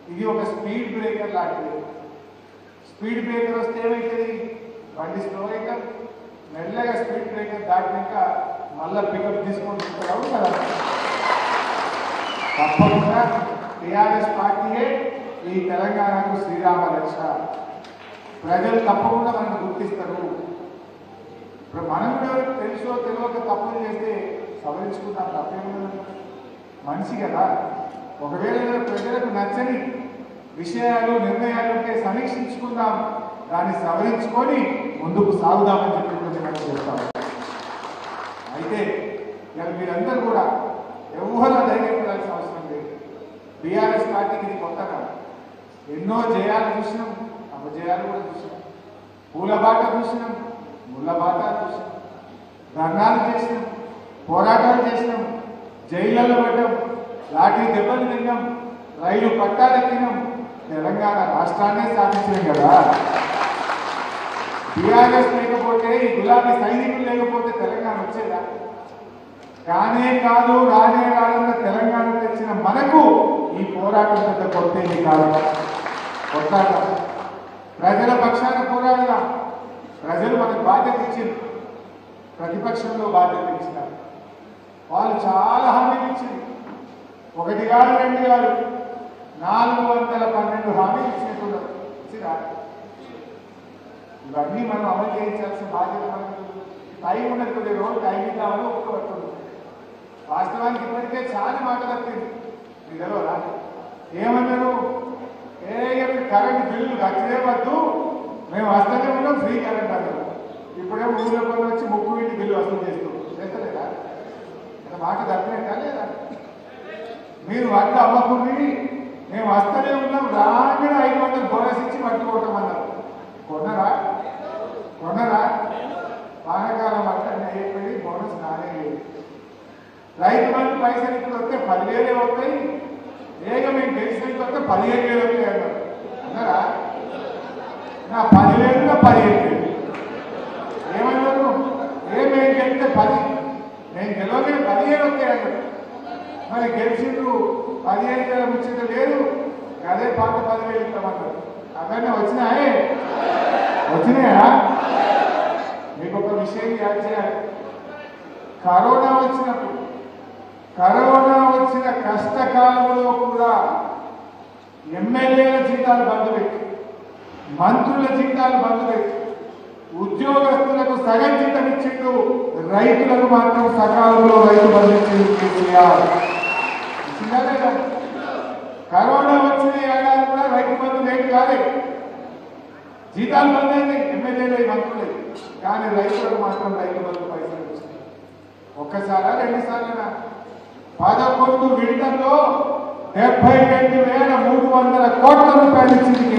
ఇది ఒక speed breaker లాంటిది స్పీడ్ బ్రేకర్ వస్తే ఏమవుతుంది బండి స్లో అవుతాం మెల్లగా స్పీడ్ బ్రేకర్ దాటినాక మళ్ళా పికప్ తీసుకొని తీసుకురావు కదా తప్పకుండా టీఆర్ఎస్ పార్టీయే ఈ తెలంగాణకు శ్రీరామ రక్ష ప్రజలు తప్పకుండా మనకు గుర్తిస్తారు ఇప్పుడు మనం కూడా తెలుసో తెలియక తప్పులు చేస్తే సవరించుకుంటాం తప్పేముంది మనిషి కదా ఒకవేళ ఏదైనా ప్రజలకు నచ్చని విషయాలు నిర్ణయాలు ఉంటే సమీక్షించుకుందాం దాన్ని సవరించుకొని ముందుకు సాగుదామని చెప్పి కొంచెం మనం చెప్తాం అయితే ఇక మీరందరూ కూడా ఎవరు ధైర్యం పడాల్సిన అవసరం లేదు బీఆర్ఎస్ పార్టీకి ఇది కొత్త కాదు ఎన్నో జయాలు చూసినాం అపజయాలు కూడా చూసినాం పూల బాట చూసినాం ముళ్ళ బాట చూసినాం ధర్నాలు చేసినాం పోరాటాలు చేసినాం జైళ్ళలో పడ్డాం లాఠీ దెబ్బలు తిన్నాం రైలు పట్టాలెక్కినాం తెలంగాణ రాష్ట్రాన్నే సాధించినాం కదా టీఆర్ఎస్ లేకపోతే ఈ గులాబీ సైనికులు లేకపోతే తెలంగాణ వచ్చేదా కానే కాదు రానే రాదన్న తెలంగాణ తెచ్చిన మనకు ఈ పోరాటం పెద్ద కొత్తేది కాదు కొట్లాడదాం ప్రజల పక్షాన పోరాడదాం ప్రజలు మనకు బాధ్యత ఇచ్చింది ప్రతిపక్షంలో బాధ్యత ఇచ్చినారు వాళ్ళు చాలా హామీలు ఇచ్చింది ఒకటి కాదు రెండు కాదు నాలుగు వందల పన్నెండు హామీలు ఇచ్చినట్టున్నారు ఇచ్చిరా ఇవన్నీ మనం అమలు చేయించాల్సిన బాధ్యత మనకు టైం ఉన్నది కొద్ది రోజులు టైం ఇద్దామని ఒప్పుకోబడుతుంది వాస్తవానికి ఇప్పటికే చాలా మాట తప్పింది మీకు తెలియదా ఏమన్నారు ఏ ఇక కరెంట్ బిల్లు కట్టలే వద్దు మేము వస్తూనే ఉన్నాం ఫ్రీ కరెంట్ అన్నారు ఇప్పుడే ఊళ్ళో పని వచ్చి ముక్కు ఇంటి బిల్లు వసూలు చేస్తూ చేస్తలేదా అంటే మాట తప్పినట్టా లేదా మీరు వడ్లు అమ్మకుండి మేము వస్తూనే ఉన్నాం రాగానే ఐదు వందలు బోనస్ ఇచ్చి పట్టుకోవటం అన్నారు కొన్నరా కొన్నరా వానకాలం అంటే అయిపోయి బోనస్ నానే లేదు రైతు బంధు పైసలు ఇప్పుడు వస్తే పదివేలే వస్తాయి ఏక మేము గెలిచినట్టు వస్తే పదిహేను వేలు వస్తాయి అన్నారు అన్నారా నా పదివేలు పదిహేను వేలు ఏమన్నారు ఏ మేము గెలిస్తే పది నేను గెలవలేదు పదిహేను వస్తాయి అన్నారు మరి గెలిచిండ్రు పదిహేను వేల ముచ్చట లేదు అదే పాత పదివేలు ఇస్తామన్నారు అవన్నీ వచ్చినాయే వచ్చినాయా మీకు ఒక విషయం యాడ్ చేయాలి కరోనా వచ్చినప్పుడు కరోనా వచ్చిన కష్టకాలంలో కూడా ఎమ్మెల్యేల జీతాలు బంద్ పెట్టి మంత్రుల జీతాలు బంద్ పెట్టి ఉద్యోగస్తులకు సగం జీతం ఇచ్చిండు రైతులకు మాత్రం సకాలంలో రైతు బంధు ఇచ్చిండు కేసీఆర్ ఇచ్చిందా లేదా? కరోనా వచ్చిన ఏడాది కూడా రైతు బంధు లేట్ కాలేదు జీతాలు బంద్ అయినాయి ఎమ్మెల్యేలు మంత్రులే కానీ రైతులకు మాత్రం రైతు బంధు పైసలు వచ్చినాయి ఒక్కసారా రెండు సార్లు పదకొండు విడతల్లో డెబ్బై రెండు వేల మూడు వందల కోట్ల రూపాయలు ఇచ్చింది